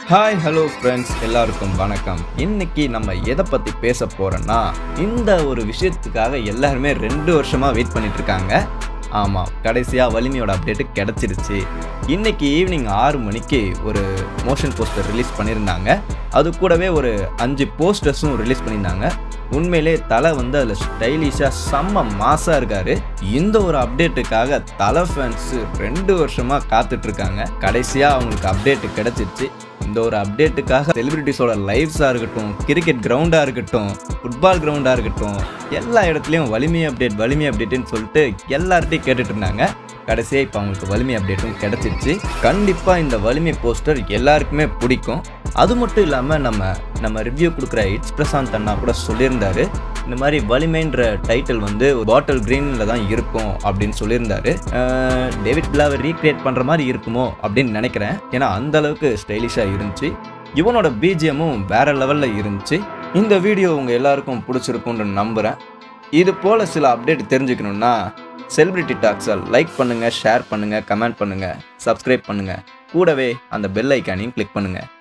hi hello friends எல்லாருக்கும் வணக்கம் இன்னைக்கு நம்ம எதை பற்றி பேச போகிறோன்னா இந்த ஒரு விஷயத்துக்காக எல்லாருமே ரெண்டு வருஷமாக வெயிட் பண்ணிட்டு இருக்காங்க ஆமாம் கடைசியாக வலிமையோட அப்டேட்டு கிடச்சிருச்சு இன்னைக்கு ஈவினிங் ஆறு மணிக்கு ஒரு மோஷன் போஸ்டர் ரிலீஸ் பண்ணியிருந்தாங்க அது கூடவே ஒரு அஞ்சு போஸ்டர்ஸும் ரிலீஸ் பண்ணியிருந்தாங்க உண்மையிலே தலை வந்து அதில் ஸ்டைலிஷாக செம்ம மாசாக இருக்காரு இந்த ஒரு அப்டேட்டுக்காக தலை ஃபேன்ஸு ரெண்டு வருஷமாக காத்துட்ருக்காங்க கடைசியாக அவங்களுக்கு அப்டேட்டு கிடச்சிருச்சு இந்த ஒரு அப்டேட்டுக்காக செலிபிரிட்டிஸோட லைவ்ஸாக இருக்கட்டும் கிரிக்கெட் கிரவுண்டாக இருக்கட்டும் ஃபுட்பால் கிரவுண்டாக இருக்கட்டும் எல்லா இடத்துலையும் வலிமை அப்டேட் வலிமை அப்டேட்டுன்னு சொல்லிட்டு எல்லார்ட்டையும் கேட்டுட்டு இருந்தாங்க கடைசியாக இப்போ அவங்களுக்கு வலிமை அப்டேட்டும் கிடச்சிருச்சு கண்டிப்பாக இந்த வலிமை போஸ்டர் எல்லாருக்குமே பிடிக்கும் அது மட்டும் இல்லாமல் நம்ம நம்ம ரிவ்யூ கொடுக்குற இட்ஸ் பிரசாந்த் அண்ணா கூட சொல்லியிருந்தாரு இந்த மாதிரி வலிமைன்ற டைட்டில் வந்து பாட்டில் க்ரீனில் தான் இருக்கும் அப்படின்னு சொல்லியிருந்தாரு அஹ் டேவிட் பிளாவை ரீக்ரியேட் பண்ணுற மாதிரி இருக்குமோ அப்படின்னு நினைக்கிறேன் ஏன்னா அந்த அளவுக்கு ஸ்டைலிஷாக இருந்துச்சு இவனோட பிஜிஎம்மும் வேற லெவலில் இருந்துச்சு இந்த வீடியோ உங்கள் எல்லாருக்கும் பிடிச்சிருக்கும்னு நம்புகிறேன் இது போல் சில அப்டேட் தெரிஞ்சுக்கணுன்னா செலிபிரிட்டி டாக்ஸை லைக் பண்ணுங்கள் ஷேர் பண்ணுங்கள் கமெண்ட் பண்ணுங்கள் சப்ஸ்கிரைப் பண்ணுங்கள் கூடவே அந்த பெல் ஐக்கானையும் கிளிக் பண்ணுங்கள்